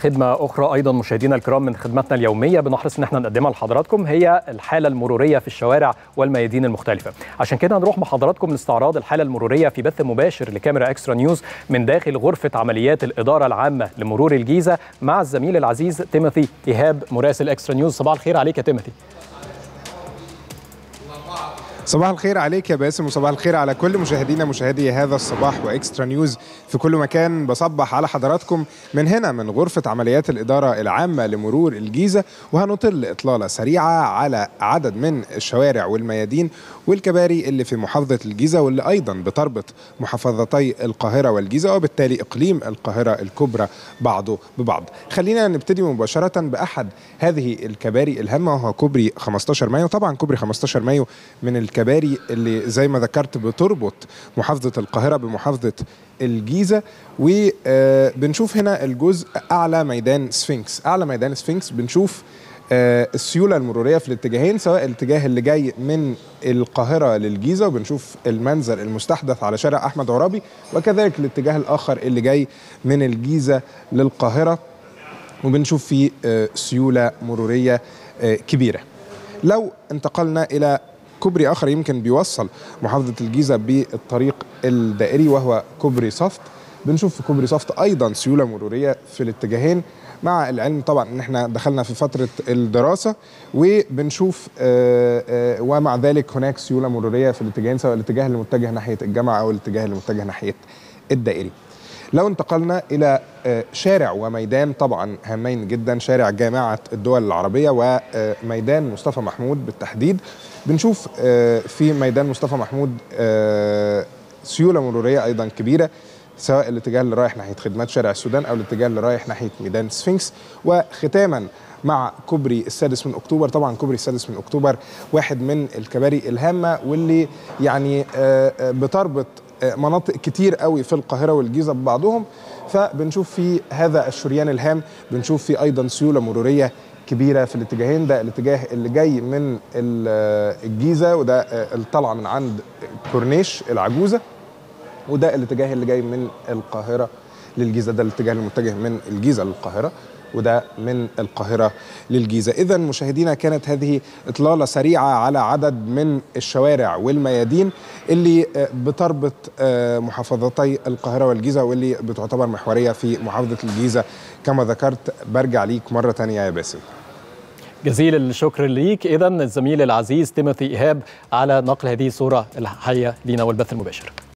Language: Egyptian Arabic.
خدمة أخرى أيضا مشاهدينا الكرام من خدماتنا اليومية بنحرص إن احنا نقدمها لحضراتكم هي الحالة المرورية في الشوارع والميادين المختلفة عشان كده هنروح مع حضراتكم لاستعراض الحالة المرورية في بث مباشر لكاميرا إكسترا نيوز من داخل غرفة عمليات الإدارة العامة لمرور الجيزة مع الزميل العزيز تيموثي إيهاب مراسل إكسترا نيوز صباح الخير عليك يا تيموثي صباح الخير عليك يا باسم وصباح الخير على كل مشاهدينا مشاهدي هذا الصباح واكسترا نيوز في كل مكان بصبح على حضراتكم من هنا من غرفة عمليات الإدارة العامة لمرور الجيزة وهنطل إطلالة سريعة على عدد من الشوارع والميادين والكباري اللي في محافظة الجيزة واللي أيضا بتربط محافظتي القاهرة والجيزة وبالتالي إقليم القاهرة الكبرى بعضه ببعض خلينا نبتدي مباشرة بأحد هذه الكباري الهامة وهو كوبري 15 مايو طبعا كوبري 15 مايو من الكباري اللي زي ما ذكرت بتربط محافظة القاهرة بمحافظة الجيزة وبنشوف هنا الجزء أعلى ميدان سفنكس أعلى ميدان سفنكس بنشوف السيولة المرورية في الاتجاهين سواء الاتجاه اللي جاي من القاهرة للجيزة وبنشوف المنظر المستحدث على شارع أحمد عرابي وكذلك الاتجاه الآخر اللي جاي من الجيزة للقاهرة وبنشوف فيه سيولة مرورية كبيرة لو انتقلنا إلى كوبري اخر يمكن بيوصل محافظه الجيزه بالطريق الدائري وهو كوبري صفت بنشوف في كوبري صفت ايضا سيوله مروريه في الاتجاهين مع العلم طبعا ان احنا دخلنا في فتره الدراسه وبنشوف آآ آآ ومع ذلك هناك سيوله مروريه في الاتجاهين سواء الاتجاه اللي متجه ناحيه الجامعه او الاتجاه اللي متجه ناحيه الدائري. لو انتقلنا الى شارع وميدان طبعا هامين جدا شارع جامعه الدول العربيه وميدان مصطفى محمود بالتحديد بنشوف في ميدان مصطفى محمود سيوله مروريه ايضا كبيره سواء الاتجاه اللي رايح ناحيه خدمات شارع السودان او الاتجاه اللي رايح ناحيه ميدان سفنكس وختاما مع كوبري السادس من اكتوبر طبعا كوبري السادس من اكتوبر واحد من الكباري الهامه واللي يعني بتربط مناطق كتير قوي في القاهره والجيزه ببعضهم فبنشوف في هذا الشريان الهام بنشوف في ايضا سيوله مروريه كبيره في الاتجاهين ده الاتجاه اللي جاي من الجيزه وده الطلعه من عند كورنيش العجوزه وده الاتجاه اللي جاي من القاهره للجيزه ده الاتجاه المتجه من الجيزه للقاهره وده من القاهرة للجيزة إذا مشاهدينا كانت هذه إطلالة سريعة على عدد من الشوارع والميادين اللي بتربط محافظتي القاهرة والجيزة واللي بتعتبر محورية في محافظة الجيزة كما ذكرت برجع ليك مرة تانية يا باسم جزيل الشكر ليك إذا الزميل العزيز تيموثي إيهاب على نقل هذه الصورة الحية لنا والبث المباشر